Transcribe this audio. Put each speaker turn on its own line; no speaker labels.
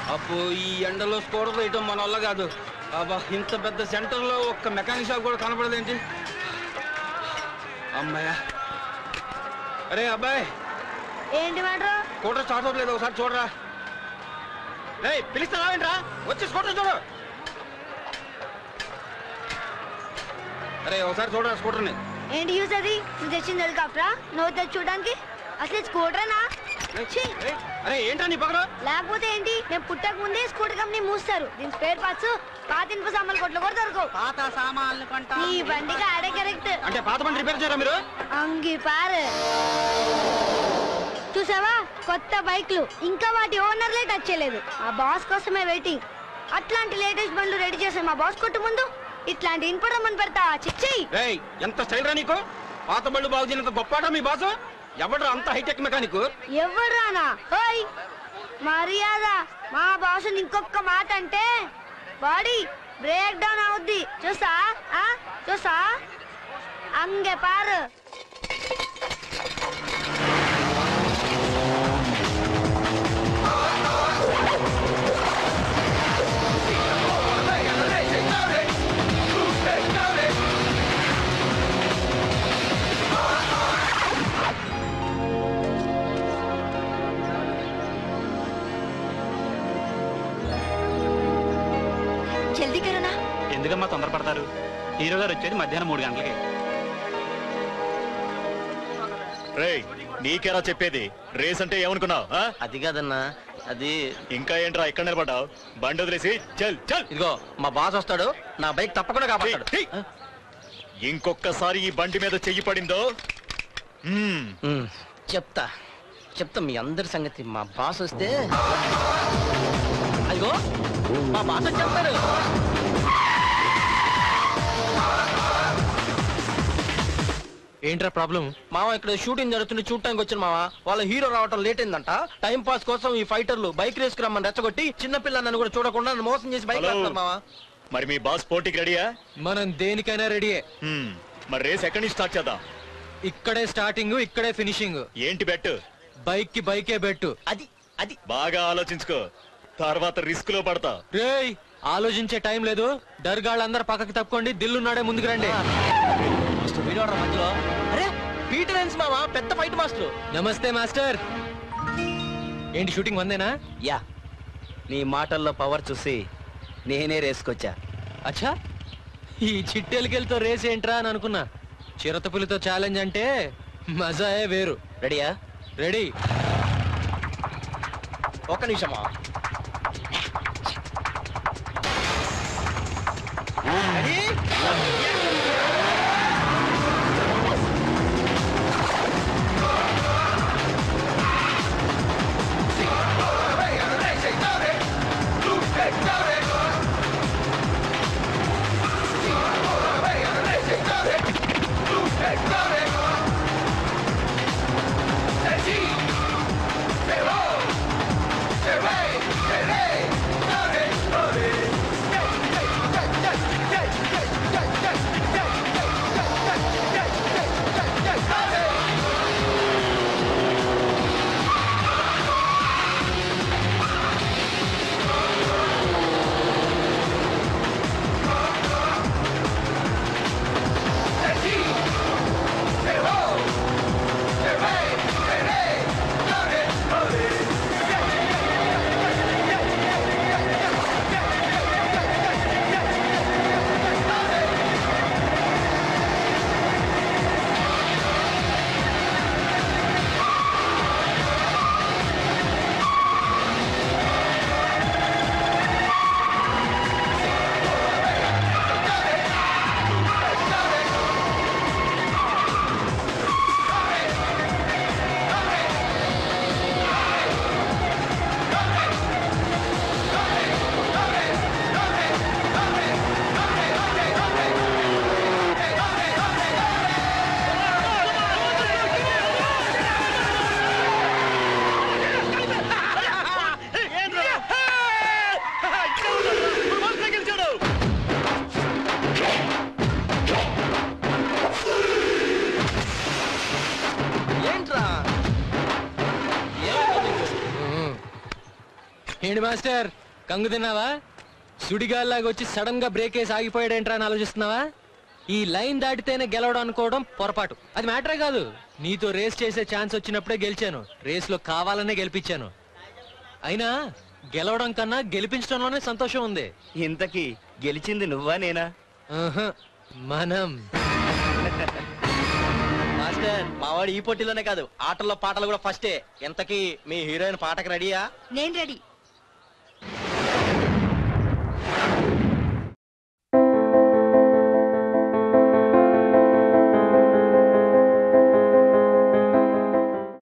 అప్పు ఈ ఎండలో స్కూటర్ వేయటం మన వల్ల కాదు అబ్బా ఇంత పెద్ద సెంటర్లో ఒక్క మెకానిక్ షాప్ కూడా కనపడదేంటి అమ్మాయ్యా అరే అబ్బాయి
ఏంటి మ్యాటర్
స్కూటర్ స్టార్ట్ అవ్వట్లేదు ఒకసారి చూడరా రే పిలుస్తా రావేంట్రా వచ్చి స్కూటర్ చూడు అరే ఒకసారి చూడరా స్కూటర్ని
ఏంటి యూజ్ అది నువ్వు తెచ్చింది హెలికాప్టరా నువ్వు తెచ్చి చూడడానికి అసలు స్కూటరేనా ఛీ!
రేయ్, అరే ఏంట్రా నీ పక్కన
లేకపోతే ఏంటి నేను పుట్టక ముందే స్కూటర్ కంపెనీ మూస్తారు దీని స్పేర్ పార్ట్స్ పాత ఇనుప సామాన్లు కొట్లు కూడా దొరకవు
పాత సామాన్లు కొంటా
నీ బండికి ఆడే కరెక్ట్
అంటే పాత బండి రిపేర్ చేయరా మీరు
అంగి పారు చూసావా కొత్త బైక్లు ఇంకా వాటి ఓనర్లే టచ్ చేయలేదు ఆ బాస్ కోసమే వెయిటింగ్ అట్లాంటి లేటెస్ట్ బండ్లు రెడీ చేసే మా బాస్ కొట్టు ముందు ఇట్లాంటి ఇన్పడమని పెడతా చిచ్చి
రేయ్ ఎంత స్టైల్ రా నీకు పాత బళ్ళు బాగు చేయనంత గొప్పట మీ బాసు ఎవడ్రా అంత హైటెక్ మెకానిక్
ఎవరానా ఓయ్ మర్యాద మా బాస్ ఇంకొక మాట అంటే బాడీ బ్రేక్ డౌన్ అవుద్ది చూసా ఆ చూసా అంగే పారు జల్దీ కరోనా
ఎందుకమ్మా తొందరపడతారు హీరో గారు వచ్చేది మధ్యాహ్నం మూడు గంటలకి
రేయ్ నీకేరా చెప్పేది రేస్ అంటే ఏమనుకున్నావు
అది కాదన్నా అది
ఇంకా ఏంట్రా ఇక్కడ నిలబడ్డావు బండి వదిలేసి చల్ చల్
ఇదిగో మా బాస్ వస్తాడు నా బైక్ తప్పకుండా కాపాడతాడు
ఏయ్, ఏయ్. ఇంకొక్కసారి ఈ బండి మీద చెయ్యి పడిందో మ్మ్,
ఉమ్, చెప్తా చెప్తా మీ అందరి సంగతి మా బాస్ వస్తే అదిగో మా బాస్ వచ్చేస్తాడు
ఏంట్రా ప్రాబ్లం
మామ ఇక్కడ షూటింగ్ జరుగుతుంది చూడటానికి వచ్చిన మామ వాళ్ళ హీరో రావటం లేట్ అయిందంట టైం పాస్ కోసం ఈ ఫైటర్లు బైక్ రేస్ కి రమ్మని రెచ్చగొట్టి చిన్నపిల్ల నన్ను కూడా చూడకుండా నన్ను మోసం చేసి బైక్
హలో.
వేస్తారు మామ
మరి మీ బాస్ పోటీకి రెడీయా
మనం దేనికైనా రెడీయే
మ్మ్, మరి రేస్ ఎక్కడి నుంచి స్టార్ట్ చేద్దాం
ఇక్కడే స్టార్టింగ్ ఇక్కడే ఫినిషింగ్
ఏంటి బెట్
బైక్ కి బైకే బెట్టు
అది అది
బాగా ఆలోచించుకో తర్వాత రిస్క్ లో పడతా
రేయ్ ఆలోచించే టైం లేదు దర్గాళ్ళందరూ పక్కకి తప్పుకోండి దిల్లున్నాడే ముందుకు రండి
మాస్టర్ వీడియో మధ్యలో అరే పీటర్ హెన్స్ మామ పెద్ద ఫైట్ మాస్టర్
నమస్తే మాస్టర్ ఏంటి షూటింగ్ వందేనా
యా నీ మాటల్లో పవర్ చూసి నేనే రేసుకొచ్చా
అచ్చా ఈ చిట్టెలికెళ్ళతో రేస్ ఏంట్రా అని అనుకున్నా చిరతపులితో ఛాలెంజ్ అంటే మజాయే వేరు
రెడీయా
రెడీ
ఒక్క నిమిషమా
ఏంటి మాస్టర్ కంగు తిన్నావా సుడిగాల్లాగా వచ్చి సడన్ గా బ్రేక్ వేసి ఆగిపోయాడేంట్రా అని ఆలోచిస్తున్నావా ఈ లైన్ దాటితేనే గెలవడం అనుకోవడం పొరపాటు అది మ్యాటరే కాదు నీతో రేస్ చేసే ఛాన్స్ వచ్చినప్పుడే గెలిచాను రేస్ లో కావాలనే గెలిపించాను అయినా గెలవడం కన్నా గెలిపించడంలోనే సంతోషం ఉంది
ఇంతకీ గెలిచింది నువ్వా నేనా
ఆహా, మనం
మాస్టర్ మావాడు ఈ పోటీలోనే కాదు ఆటల్లో పాటలు కూడా ఫస్టే ఇంతకీ మీ హీరోయిన్ పాటకు రెడీయా
నేను రెడీ